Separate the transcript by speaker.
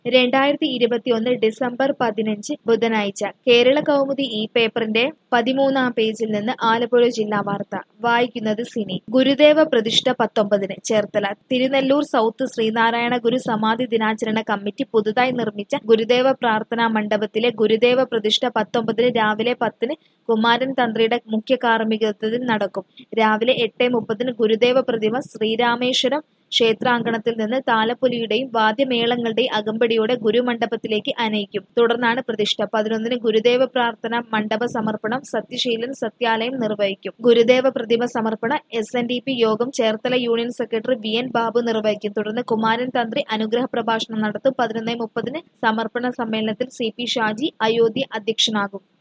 Speaker 1: രണ്ടായിരത്തി ഇരുപത്തിയൊന്ന് ഡിസംബർ പതിനഞ്ച് ബുധനാഴ്ച കേരള കൗമുദി ഈ പേപ്പറിന്റെ പതിമൂന്നാം പേജിൽ നിന്ന് ആലപ്പുഴ ജില്ലാ വാർത്ത വായിക്കുന്നത് സിനി ഗുരുദേവ പ്രതിഷ്ഠ പത്തൊമ്പതിന് ചേർത്തല തിരുനെല്ലൂർ സൗത്ത് ശ്രീനാരായണ ഗുരു സമാധി ദിനാചരണ കമ്മിറ്റി പുതുതായി നിർമ്മിച്ച ഗുരുദേവ പ്രാർത്ഥനാ മണ്ഡപത്തിലെ ഗുരുദേവ പ്രതിഷ്ഠ പത്തൊമ്പതിന് രാവിലെ പത്തിന് കുമാരൻ തന്ത്രിയുടെ മുഖ്യ കാർമ്മികത്വത്തിൽ നടക്കും രാവിലെ എട്ട് മുപ്പതിന് ഗുരുദേവ പ്രതിമ ശ്രീരാമേശ്വരം ക്ഷേത്രാങ്കണത്തിൽ നിന്ന് താലപ്പൊലിയുടെയും വാദ്യമേളങ്ങളുടെയും അകമ്പടിയോടെ ഗുരുമണ്ഡപത്തിലേക്ക് അനയിക്കും തുടർന്നാണ് പ്രതിഷ്ഠ പതിനൊന്നിന് ഗുരുദേവ പ്രാർത്ഥന മണ്ഡപ സമർപ്പണം സത്യശീലൻ സത്യാലയം നിർവഹിക്കും ഗുരുദേവ പ്രതിമ സമർപ്പണ എസ് എൻ ഡി പി യോഗം Cherthala union secretary V N Babu നിർവഹിക്കും തുടർന്ന് കുമാരൻ തന്ത്രി അനുഗ്രഹ പ്രഭാഷണം നടത്തും പതിനൊന്ന് മുപ്പതിന് സമർപ്പണ സമ്മേളനത്തിൽ സി പി ഷാജി അയോധ്യ അധ്യക്ഷനാകും